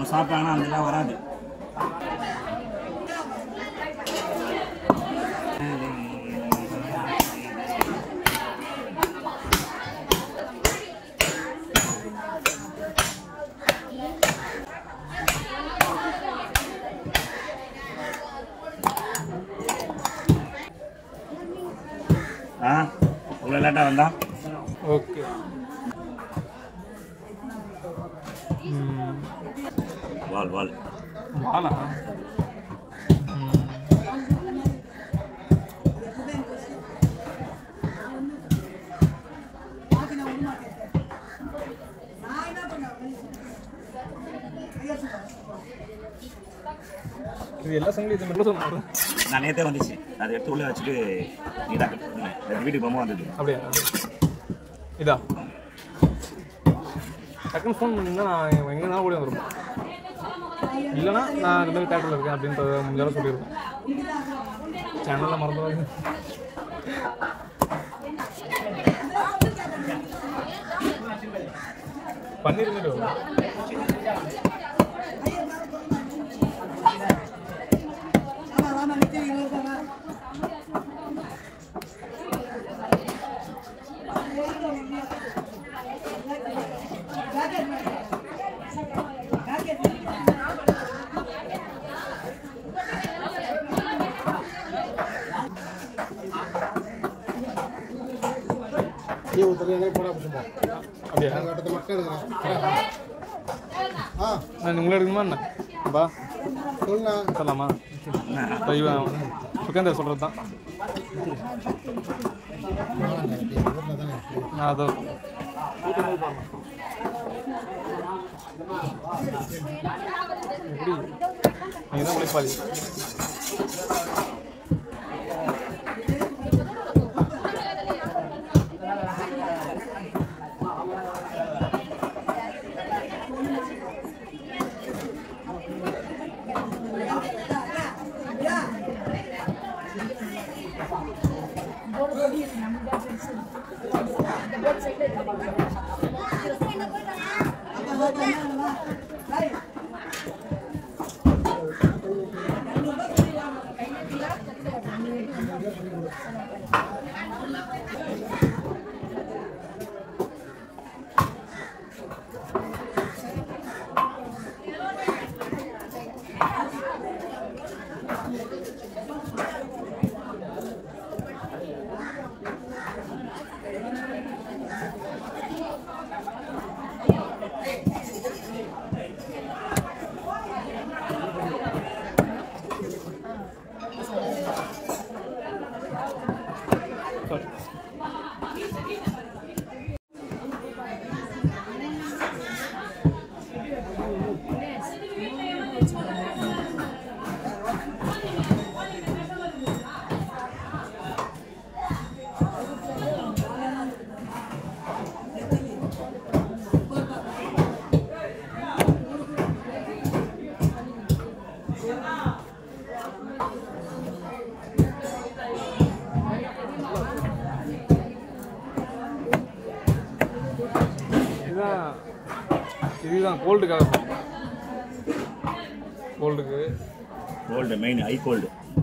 அவங்க சாப்பிட்டாங்கன்னா அந்த இதெல்லாம் வராது ஆ இவ்வளோ லேட்டாக வந்தா ஓகே வால் வால் வாழா இது எல்லா சங்களையும் இது மட்டும் சொன்னாங்க நான் நேற்றே வந்துச்சு அதை எடுத்து உள்ளே வச்சுட்டு நீ தான் வீட்டுக்கு போகும்போது வந்தது அப்படியா இதா டக்குன்னு ஃபோன் பண்ணிங்கன்னா நான் எங்கன்னா ஓடி வந்துருப்பேன் இல்லைன்னா நான் இந்த மாதிரி தேட்டரில் இருக்கேன் அப்படின்றத முடிஞ்சாலும் சொல்லிடுவேன் சேனலில் மறந்துடாது பண்ணிருந்துட்டு ಈ ಉತ್ತರ ಏನೇ ಕೊಡ ಬಿಟ್ಟು அப்படியா அடுத்த மக்கள் ஆ நான் உங்களை எடுக்கணுமா என்ன பா சொல்லுண்ணா சொல்லலாமா இப்போ இவன் சுகேந்தர் சொல்கிறது தான் ஊரில் தானே நான் அதை எப்படி நீ தான் உழைப்பாளி இதுதான் இதுதான் கோல்டுக்காக கோல்டுக்கு கோல்டு மெயின் ஐ கோல்டு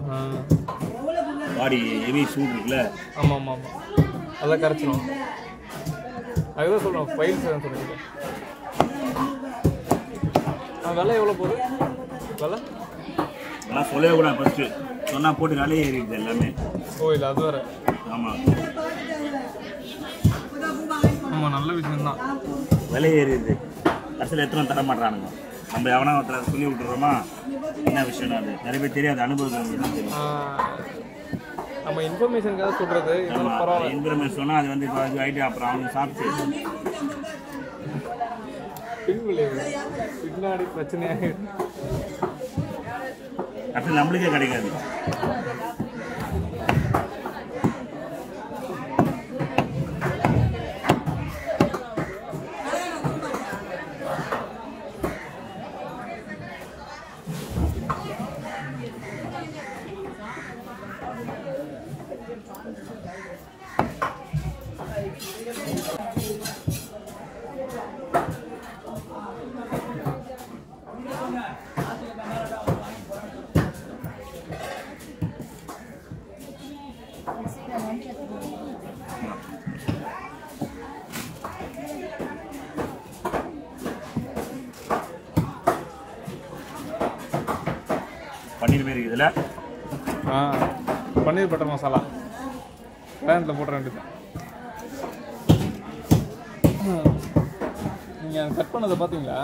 பாடி ஹெவி சூட் இருக்குல்ல ஆமாம் ஆமாம் ஆமாம் அதான் கரைச்சிடும் அதுதான் சொல்கிறோம் ஃபைல்ஸ் தான் சொல்லுங்க ஆ விலை எவ்வளோ போகுது விலை அதெல்லாம் சொல்லவே கூடாது ஃபஸ்ட்டு சொன்னால் போட்டு வேலையே ஏறிடுது எல்லாமே ஓ இல்லை அது வேறு ஆமாம் ஆமாம் நல்ல விஷயம்தான் விலை ஏறிடுது கடைசியில் எத்தனை தர மாட்டானுங்க நம்ம எவனா ஒருத்தர் சொல்லி விட்டுறோமா என்ன விஷயம் அது நிறைய பேர் தெரியாது அனுபவம் தான் தெரியும் ஆ, நம்ம இன்ஃபர்மேஷனுக்காக சொல்கிறது இருந்தாலும் பரவாயில்ல இன்ஃபர்மேஷன் சொன்னால் அது வந்து இப்போ அது ஐடியா அப்புறம் அவனுக்கு சாப்பிட்டு பின் விளைவு பின்னாடி பிரச்சனையாக கடைசியில் நம்மளுக்கே கிடைக்காது பன்னீர் மாரி இருக்குதுல்ல ஆ பன்னீர் பட்டர் மசாலா கல்யாணத்தில் போட்டுற வேண்டியது நீங்கள் கட் பண்ணதை பார்த்தீங்களா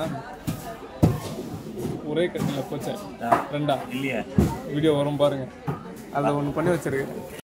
ஒரே கட்டில் போச்சேன் ரெண்டா இல்லையே வீடியோ வரும் பாருங்க அதில் ஒன்று பண்ணி வச்சிருக்கு